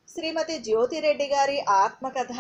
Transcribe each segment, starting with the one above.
శ్రీమతి జ్యోతిరెడ్డి గారి ఆత్మకథ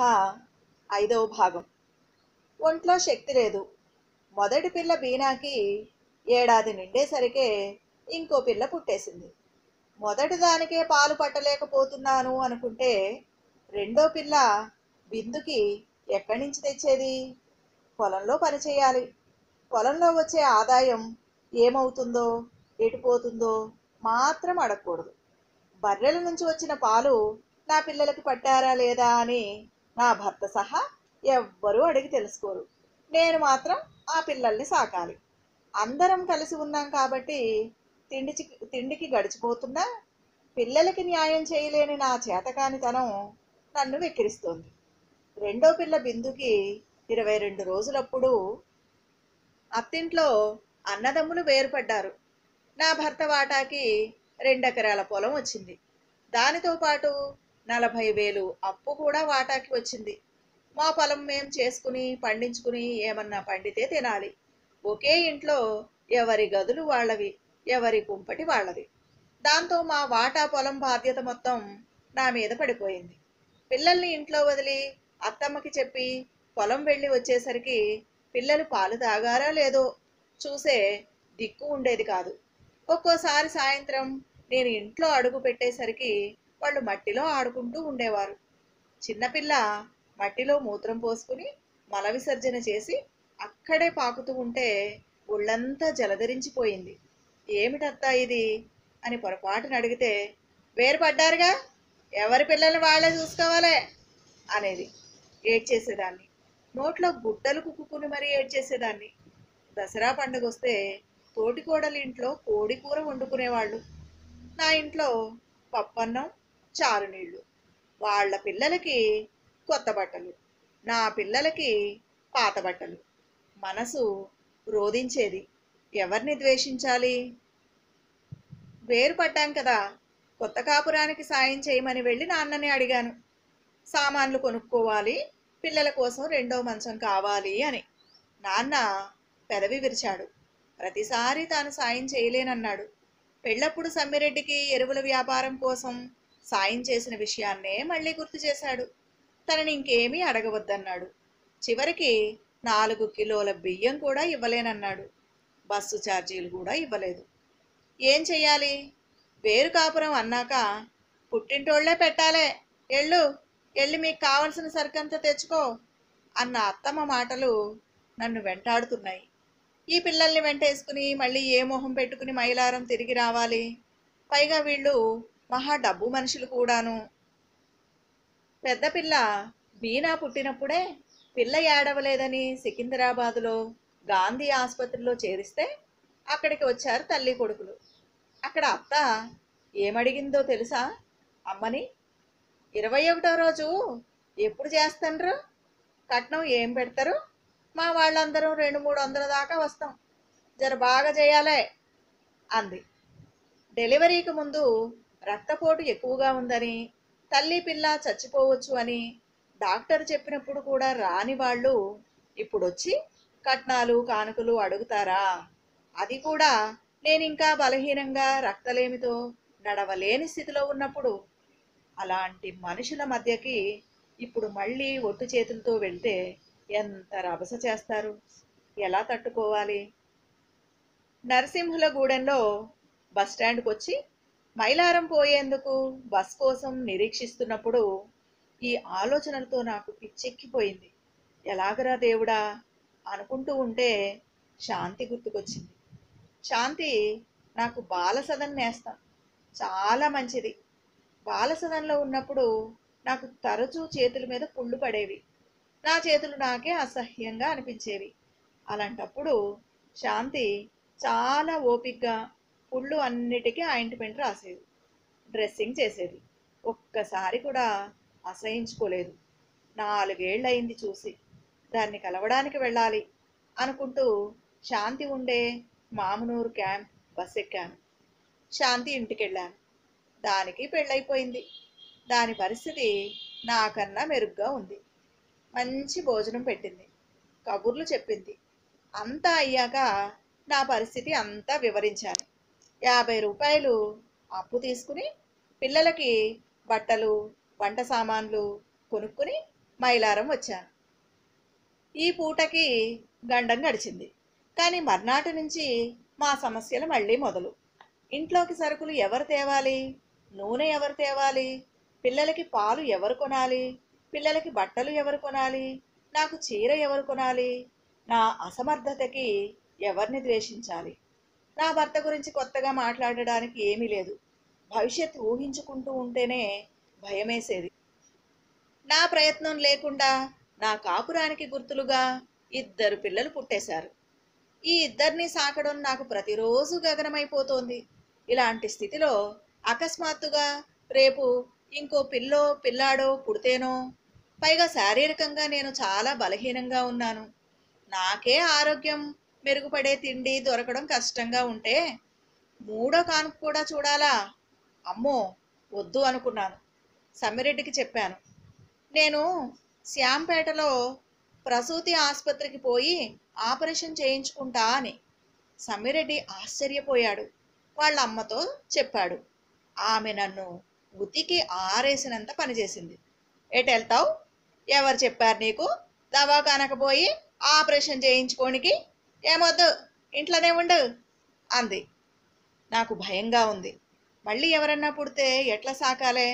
ఐదవ భాగం ఒంట్లో శక్తి లేదు మొదటి పిల్ల బీనాకి ఏడాది నిండేసరికే ఇంకో పిల్ల పుట్టేసింది మొదటి దానికే పాలు పట్టలేకపోతున్నాను అనుకుంటే రెండో పిల్ల బిందుకి ఎక్కడి నుంచి తెచ్చేది పొలంలో పని చేయాలి పొలంలో వచ్చే ఆదాయం ఏమవుతుందో ఎటుపోతుందో మాత్రం అడగకూడదు బర్రెల నుంచి వచ్చిన పాలు నా పిల్లలకి పట్టారా లేదా అని నా భర్త సహా ఎవ్వరూ అడిగి తెలుసుకోరు నేను మాత్రం ఆ పిల్లల్ని సాకాలి అందరం కలిసి ఉన్నాం కాబట్టి తిండి తిండికి గడిచిపోతున్నా పిల్లలకి న్యాయం చేయలేని నా చేతకానితనం నన్ను వెక్కిరిస్తోంది రెండో పిల్ల బిందుకి ఇరవై రెండు రోజులప్పుడు అత్తింట్లో అన్నదమ్ములు వేరుపడ్డారు నా భర్త వాటాకి రెండెకరాల పొలం వచ్చింది దానితో పాటు నలభై వేలు అప్పు కూడా వాటాకి వచ్చింది మా పొలం మేం చేసుకుని పండించుకుని ఏమన్నా పండితే తినాలి ఒకే ఇంట్లో ఎవరి గదులు వాళ్ళవి ఎవరి కుంపటి వాళ్ళది దాంతో మా వాటా పొలం బాధ్యత మొత్తం నా మీద పడిపోయింది పిల్లల్ని ఇంట్లో వదిలి అత్తమ్మకి చెప్పి పొలం వెళ్ళి వచ్చేసరికి పిల్లలు పాలు తాగారా లేదో చూసే దిక్కు ఉండేది కాదు ఒక్కోసారి సాయంత్రం నేను ఇంట్లో అడుగు పెట్టేసరికి వాళ్ళు మట్టిలో ఆడుకుంటూ ఉండేవారు చిన్నపిల్ల మట్టిలో మూత్రం పోసుకుని మల విసర్జన చేసి అక్కడే పాకుతూ ఉంటే ఒళ్ళంతా జలధరించిపోయింది ఏమిటత్తా ఇది అని పొరపాటున అడిగితే వేరుపడ్డారుగా ఎవరి పిల్లల్ని వాళ్ళే చూసుకోవాలే అనేది ఏడ్చేసేదాన్ని నోట్లో గుడ్డలు కుక్కుని మరీ ఏడ్చేసేదాన్ని దసరా పండుగ వస్తే తోటి కోడలి ఇంట్లో కోడి కూర వండుకునేవాళ్ళు నా ఇంట్లో పప్పన్నం చారు నీళ్ళు వాళ్ళ పిల్లలకి కొత్త బట్టలు నా పిల్లలకి పాత బట్టలు మనసు రోధించేది ఎవరిని ద్వేషించాలి వేరు పడ్డాం కదా కొత్త కాపురానికి సాయం చేయమని వెళ్ళి నాన్నని అడిగాను సామాన్లు కొనుక్కోవాలి పిల్లల కోసం రెండో మంచం కావాలి అని నాన్న పెదవి విరిచాడు ప్రతిసారి తాను సాయం చేయలేనన్నాడు పెళ్ళప్పుడు సమ్మిరెడ్డికి ఎరువుల వ్యాపారం కోసం సాయం చేసిన విషయాన్నే మళ్ళీ గుర్తు చేశాడు తనని ఇంకేమీ అడగవద్దన్నాడు చివరికి నాలుగు కిలోల బియ్యం కూడా ఇవ్వలేనన్నాడు బస్సు ఛార్జీలు కూడా ఇవ్వలేదు ఏం చెయ్యాలి వేరు కాపురం అన్నాక పుట్టింటోళ్లే పెట్టాలే ఎళ్ళు వెళ్ళి మీకు కావలసిన సరుకంతా తెచ్చుకో అన్న అత్తమ్మ మాటలు నన్ను వెంటాడుతున్నాయి ఈ పిల్లల్ని వెంటేసుకుని మళ్ళీ ఏ మొహం పెట్టుకుని మైలారం తిరిగి రావాలి పైగా వీళ్ళు మహా డబ్బు మనుషులు కూడాను పెద్ద పిల్ల బీనా పుట్టినప్పుడే పిల్ల ఏడవలేదని సికింద్రాబాదులో గాంధీ ఆసుపత్రిలో చేరిస్తే అక్కడికి వచ్చారు తల్లి కొడుకులు అక్కడ అత్త ఏమడిగిందో తెలుసా అమ్మని ఇరవై ఒకటో రోజు ఎప్పుడు చేస్తాండ్రు కట్నం ఏం పెడతారు మా వాళ్ళందరం రెండు మూడు వందల దాకా వస్తాం జర బాగా చేయాలే అంది డెలివరీకి ముందు రక్తపోటు ఎక్కువగా ఉందని తల్లి పిల్ల చచ్చిపోవచ్చు అని డాక్టర్ చెప్పినప్పుడు కూడా రాని వాళ్ళు ఇప్పుడు వచ్చి కట్నాలు కానుకలు అడుగుతారా అది కూడా నేను ఇంకా బలహీనంగా రక్తలేమితో నడవలేని స్థితిలో ఉన్నప్పుడు అలాంటి మనుషుల మధ్యకి ఇప్పుడు మళ్ళీ ఒట్టు చేతులతో వెళ్తే ఎంత రభస చేస్తారు ఎలా తట్టుకోవాలి నరసింహులగూడెంలో బస్టాండ్కి వచ్చి మైలారం పోయేందుకు బస్ కోసం నిరీక్షిస్తున్నప్పుడు ఈ ఆలోచనలతో నాకు పిచ్చెక్కిపోయింది ఎలాగరా దేవుడా అనుకుంటూ ఉంటే శాంతి గుర్తుకొచ్చింది శాంతి నాకు బాలసదన్ నేస్తాం చాలా మంచిది బాలసదన్లో ఉన్నప్పుడు నాకు తరచూ చేతుల మీద పుళ్ళు పడేవి నా చేతులు నాకే అసహ్యంగా అనిపించేవి అలాంటప్పుడు శాంతి చాలా ఓపిగ్గా పుళ్ళు అన్నిటికీ ఆయింట్మెంట్ రాసేది డ్రెస్సింగ్ చేసేది ఒక్కసారి కూడా అసహించుకోలేదు నాలుగేళ్ళు అయింది చూసి దాన్ని కలవడానికి వెళ్ళాలి అనుకుంటూ శాంతి ఉండే మామనూరు క్యాంప్ బస్ ఎక్కాను శాంతి ఇంటికి వెళ్ళాను దానికి పెళ్ళైపోయింది దాని పరిస్థితి నాకన్నా మెరుగ్గా ఉంది మంచి భోజనం పెట్టింది కబుర్లు చెప్పింది అంతా అయ్యాక నా పరిస్థితి అంతా వివరించాను యాభై రూపాయలు అప్పు తీసుకుని పిల్లలకి బట్టలు వంట సామాన్లు కొనుక్కుని మైలారం వచ్చాను ఈ పూటకి గండం గడిచింది కానీ మర్నాటి నుంచి మా సమస్యలు మళ్ళీ మొదలు ఇంట్లోకి సరుకులు ఎవరు తేవాలి నూనె ఎవరు తేవాలి పిల్లలకి పాలు ఎవరు కొనాలి పిల్లలకి బట్టలు ఎవరు కొనాలి నాకు చీర ఎవరు కొనాలి నా అసమర్థతకి ఎవరిని ద్వేషించాలి నా భర్త గురించి కొత్తగా మాట్లాడడానికి ఏమీ లేదు భవిష్యత్తు ఊహించుకుంటూ ఉంటేనే భయమేసేది నా ప్రయత్నం లేకుండా నా కాపురానికి గుర్తులుగా ఇద్దరు పిల్లలు పుట్టేశారు ఈ ఇద్దరిని సాకడం నాకు ప్రతిరోజు గగనమైపోతోంది ఇలాంటి స్థితిలో అకస్మాత్తుగా రేపు ఇంకో పిల్లో పిల్లాడో పుడితేనో పైగా శారీరకంగా నేను చాలా బలహీనంగా ఉన్నాను నాకే ఆరోగ్యం మెరుగుపడే తిండి దొరకడం కష్టంగా ఉంటే మూడో కానుక కూడా చూడాలా అమ్మో వద్దు అనుకున్నాను సమ్మిరెడ్డికి చెప్పాను నేను శ్యాంపేటలో ప్రసూతి ఆసుపత్రికి పోయి ఆపరేషన్ చేయించుకుంటా అని సమ్మిరెడ్డి ఆశ్చర్యపోయాడు వాళ్ళ అమ్మతో చెప్పాడు ఆమె నన్ను ఉతికి ఆరేసినంత పనిచేసింది ఎటు వెళ్తావు ఎవరు చెప్పారు నీకు దవాఖానకు పోయి ఆపరేషన్ చేయించుకోనికి ఏమొద్దు ఇంట్లోనే ఉండు అంది నాకు భయంగా ఉంది మళ్ళీ ఎవరన్నా పుడితే ఎట్లా సాకాలే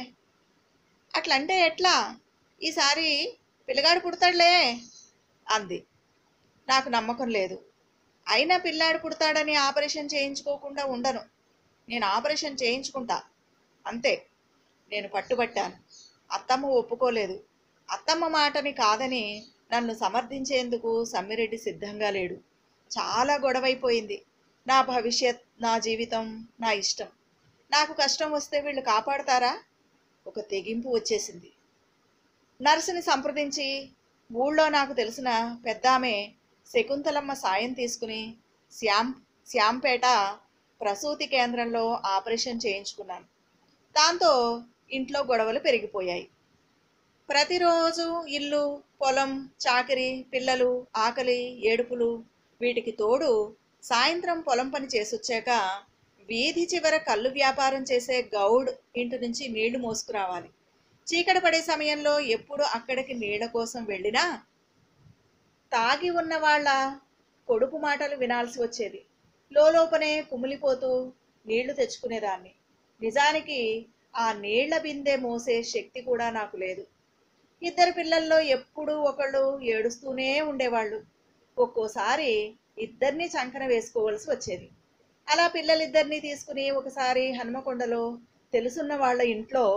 అట్లంటే ఎట్లా ఈసారి పిల్లగాడు పుడతాడులే అంది నాకు నమ్మకం లేదు అయినా పిల్లాడు పుడతాడని ఆపరేషన్ చేయించుకోకుండా ఉండను నేను ఆపరేషన్ చేయించుకుంటా అంతే నేను పట్టుబట్టాను అత్తమ్మ ఒప్పుకోలేదు అత్తమ్మ మాటని కాదని నన్ను సమర్థించేందుకు సమ్మిరెడ్డి సిద్ధంగా లేడు చాలా గొడవైపోయింది నా భవిష్యత్ నా జీవితం నా ఇష్టం నాకు కష్టం వస్తే వీళ్ళు కాపాడతారా ఒక తెగింపు వచ్చేసింది నర్సుని సంప్రదించి ఊళ్ళో నాకు తెలిసిన పెద్దామె శకుంతలమ్మ సాయం తీసుకుని శ్యామ్ శ్యాంపేట ప్రసూతి కేంద్రంలో ఆపరేషన్ చేయించుకున్నాను దాంతో ఇంట్లో గొడవలు పెరిగిపోయాయి ప్రతిరోజు ఇల్లు పొలం చాకిరి పిల్లలు ఆకలి ఏడుపులు వీటికి తోడు సాయంత్రం పొలం పని చేసొచ్చాక వీధి చివర కళ్ళు వ్యాపారం చేసే గౌడ్ ఇంటి నుంచి నీళ్లు మోసుకురావాలి చీకటి పడే సమయంలో ఎప్పుడు అక్కడికి నీళ్ల కోసం వెళ్ళినా తాగి ఉన్న వాళ్ళ కొడుకు మాటలు వినాల్సి వచ్చేది లోపనే కుమిలిపోతూ నీళ్లు తెచ్చుకునేదాన్ని నిజానికి ఆ నీళ్ల బిందె మోసే శక్తి కూడా నాకు లేదు ఇద్దరు పిల్లల్లో ఎప్పుడూ ఒకళ్ళు ఏడుస్తూనే ఉండేవాళ్ళు ఒక్కోసారి ఇద్దరిని చంకన వేసుకోవలసి వచ్చేది అలా పిల్లలిద్దరినీ తీసుకుని ఒకసారి హనుమకొండలో తెలుసున్న వాళ్ళ ఇంట్లో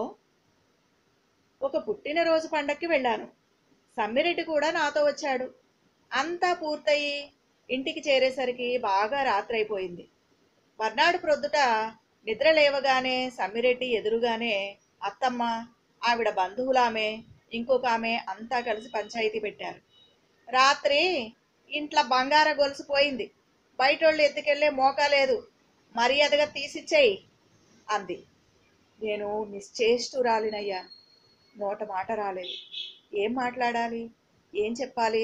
ఒక పుట్టినరోజు పండక్కి వెళ్ళాను సమ్మిరెడ్డి కూడా నాతో వచ్చాడు అంతా పూర్తయి ఇంటికి చేరేసరికి బాగా రాత్రైపోయింది మర్నాడు ప్రొద్దుట నిద్ర లేవగానే సమ్మిరెడ్డి ఎదురుగానే అత్తమ్మ ఆవిడ బంధువులామె ఇంకొక ఆమె అంతా కలిసి పంచాయతీ పెట్టారు రాత్రి ఇంట్లో బంగార గొలుసు పోయింది బయటోళ్ళు ఎత్తుకెళ్ళే మోకా లేదు మర్యాదగా తీసిచ్చేయి అంది నేను నిశ్చేష్టురాలినయ్యా నోట మాట రాలేదు ఏం మాట్లాడాలి ఏం చెప్పాలి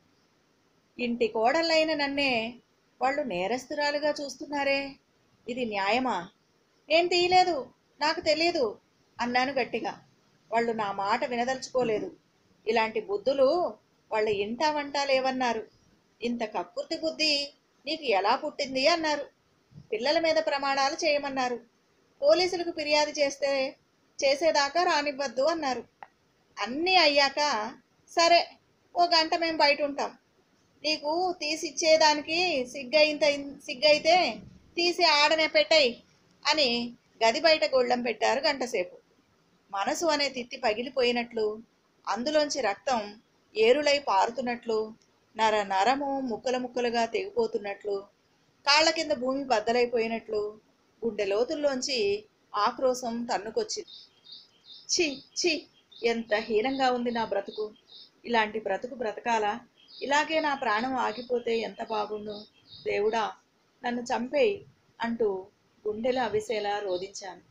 ఇంటి కోడళ్ళైన నన్నే వాళ్ళు నేరస్తురాలుగా చూస్తున్నారే ఇది న్యాయమా నేను తీయలేదు నాకు తెలియదు అన్నాను గట్టిగా వాళ్ళు నా మాట వినదలుచుకోలేదు ఇలాంటి బుద్ధులు వాళ్ళ ఇంట వంట లేవన్నారు ఇంత కక్కుర్తి బుద్ధి నీకు ఎలా పుట్టింది అన్నారు పిల్లల మీద ప్రమాణాలు చేయమన్నారు పోలీసులకు ఫిర్యాదు చేస్తే చేసేదాకా రానివ్వద్దు అన్నారు అన్నీ అయ్యాక సరే ఓ గంట మేము బయట ఉంటాం నీకు తీసి ఇచ్చేదానికి సిగ్గైంత సిగ్గైతే తీసి ఆడనే పెట్టాయి అని గది బయట గొళ్ళెం పెట్టారు గంటసేపు మనసు అనే తిత్తి పగిలిపోయినట్లు అందులోంచి రక్తం ఏరులై పారుతున్నట్లు నర నరము ముక్కలు ముక్కలుగా తెగిపోతున్నట్లు కాళ్ళ కింద భూమి బద్దలైపోయినట్లు గుండె లోతుల్లోంచి ఆక్రోశం తన్నుకొచ్చింది ఛీ ఛీ ఎంత హీనంగా ఉంది నా బ్రతుకు ఇలాంటి బ్రతుకు బ్రతకాలా ఇలాగే నా ప్రాణం ఆగిపోతే ఎంత బాగుండు దేవుడా నన్ను చంపేయి అంటూ గుండెలు అవిసేలా రోధించాను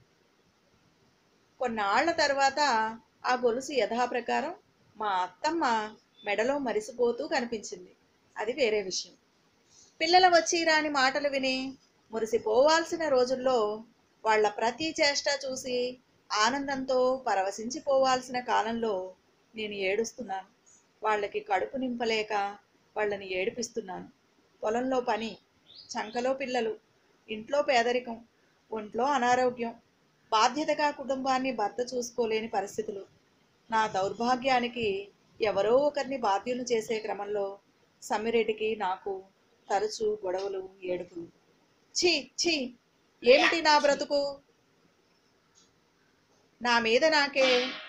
కొన్నాళ్ల తర్వాత ఆ గొలుసు యథాప్రకారం మా అత్తమ్మ మెడలో మరిసిపోతూ కనిపించింది అది వేరే విషయం పిల్లల వచ్చి రాని మాటలు విని మురిసిపోవాల్సిన రోజుల్లో వాళ్ళ ప్రతి చేష్ట చూసి ఆనందంతో పరవశించిపోవాల్సిన కాలంలో నేను ఏడుస్తున్నాను వాళ్ళకి కడుపు నింపలేక వాళ్ళని ఏడిపిస్తున్నాను పొలంలో పని చంకలో పిల్లలు ఇంట్లో పేదరికం ఒంట్లో అనారోగ్యం బాధ్యతగా కుటుంబాన్ని భర్త చూసుకోలేని పరిస్థితులు నా దౌర్భాగ్యానికి ఎవరో ఒకరిని బాధ్యులు చేసే క్రమంలో సమ్మిరెడ్డికి నాకు తరచూ గొడవలు ఏడుపులు ఛీ ఛీ ఏమిటి నా బ్రతుకు నా మీద నాకే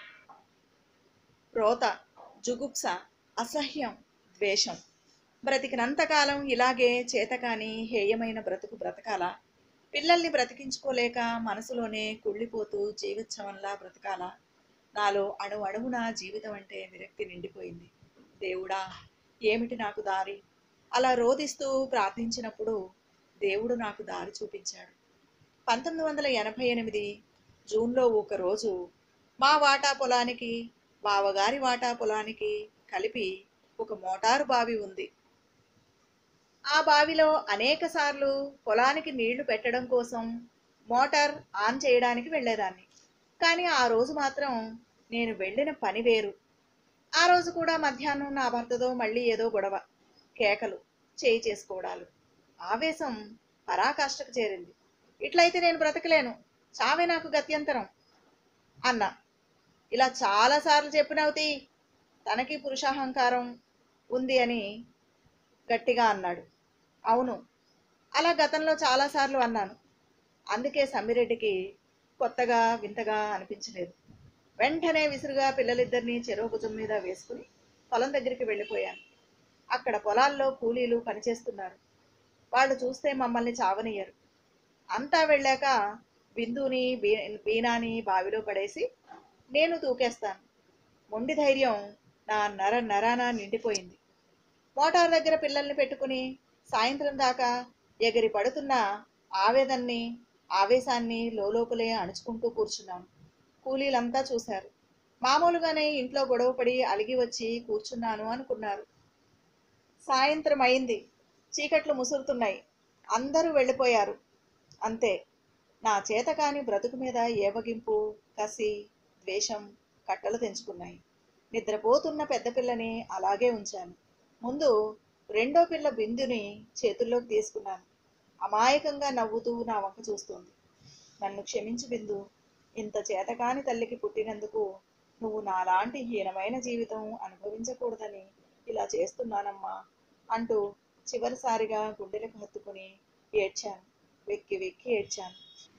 రోత జుగుప్స అసహ్యం ద్వేషం బ్రతికినంతకాలం ఇలాగే చేతకాని హేయమైన బ్రతుకు బ్రతకాలా పిల్లల్ని బ్రతికించుకోలేక మనసులోనే కుళ్ళిపోతూ జీవించవంలా బ్రతకాలా నాలో అణు అణువున జీవితం అంటే విరక్తి నిండిపోయింది దేవుడా ఏమిటి నాకు దారి అలా రోదిస్తూ ప్రార్థించినప్పుడు దేవుడు నాకు దారి చూపించాడు పంతొమ్మిది వందల ఎనభై ఎనిమిది జూన్లో ఒక రోజు మా వాటా పొలానికి బావగారి వాటా పొలానికి కలిపి ఒక మోటారు బావి ఉంది ఆ బావిలో అనేక సార్లు పొలానికి నీళ్లు పెట్టడం కోసం మోటార్ ఆన్ చేయడానికి వెళ్ళేదాన్ని కానీ ఆ రోజు మాత్రం నేను వెళ్ళిన పని వేరు ఆ రోజు కూడా మధ్యాహ్నం నా భర్తతో మళ్ళీ ఏదో గొడవ కేకలు చేయి చేసుకోవడాలు ఆవేశం పరాకాష్ఠకు చేరింది ఇట్లయితే నేను బ్రతకలేను చావే నాకు గత్యంతరం అన్నా ఇలా చాలాసార్లు చెప్పినవుతి తనకి పురుషాహంకారం ఉంది అని గట్టిగా అన్నాడు అవును అలా గతంలో చాలాసార్లు అన్నాను అందుకే సమ్మిరెడ్డికి కొత్తగా వింతగా అనిపించలేదు వెంటనే విసురుగా పిల్లలిద్దరినీ చెరువు భుజం మీద వేసుకుని పొలం దగ్గరికి వెళ్ళిపోయాను అక్కడ పొలాల్లో కూలీలు పనిచేస్తున్నారు వాళ్ళు చూస్తే మమ్మల్ని చావనియ్యరు అంతా వెళ్ళాక బిందుని బీ బీనాని బావిలో పడేసి నేను దూకేస్తాను మొండి ధైర్యం నా నర నరాన నిండిపోయింది మోటార్ దగ్గర పిల్లల్ని పెట్టుకుని సాయంత్రం దాకా ఎగిరి పడుతున్న ఆవేదన్ని ఆవేశాన్ని లోపలే అణుచుకుంటూ కూర్చున్నాను కూలీలంతా చూశారు మామూలుగానే ఇంట్లో గొడవపడి అలిగి వచ్చి కూర్చున్నాను అనుకున్నారు సాయంత్రం అయింది చీకట్లు ముసురుతున్నాయి అందరూ వెళ్ళిపోయారు అంతే నా చేతకాని బ్రతుకు మీద ఏవగింపు కసి ద్వేషం కట్టలు తెంచుకున్నాయి నిద్రపోతున్న పెద్ద పిల్లని అలాగే ఉంచాను ముందు రెండో పిల్ల బిందుని చేతుల్లోకి తీసుకున్నాను అమాయకంగా నవ్వుతూ నా వంక చూస్తోంది నన్ను క్షమించు బిందు ఇంత చేతకాని తల్లికి పుట్టినందుకు నువ్వు నాలాంటి హీనమైన జీవితం అనుభవించకూడదని ఇలా చేస్తున్నానమ్మా అంటూ చివరిసారిగా గుండెలకు హత్తుకుని ఏడ్చాను వెక్కి వెక్కి ఏడ్చాను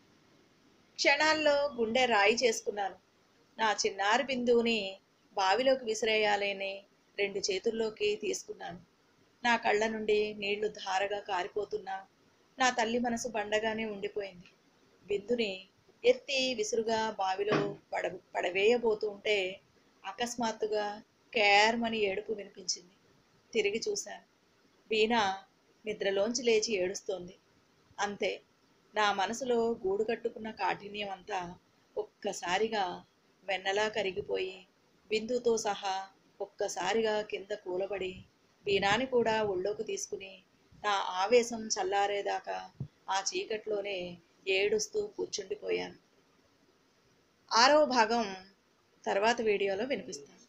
క్షణాల్లో గుండె రాయి చేసుకున్నాను నా చిన్నారి బిందువుని బావిలోకి విసిరేయాలని రెండు చేతుల్లోకి తీసుకున్నాను నా కళ్ళ నుండి నీళ్లు ధారగా కారిపోతున్నా నా తల్లి మనసు బండగానే ఉండిపోయింది బిందుని ఎత్తి విసురుగా బావిలో పడ పడవేయబోతూ ఉంటే అకస్మాత్తుగా కేర్మని ఏడుపు వినిపించింది తిరిగి చూశాను బీనా నిద్రలోంచి లేచి ఏడుస్తోంది అంతే నా మనసులో గూడు కట్టుకున్న కాఠిన్యం అంతా ఒక్కసారిగా వెన్నలా కరిగిపోయి బిందుతో సహా ఒక్కసారిగా కింద కూలబడి బీనాని కూడా ఒళ్ళోకి తీసుకుని నా ఆవేశం చల్లారేదాకా ఆ చీకట్లోనే ఏడుస్తూ కూర్చుండిపోయాను ఆరవ భాగం తర్వాత వీడియోలో వినిపిస్తాను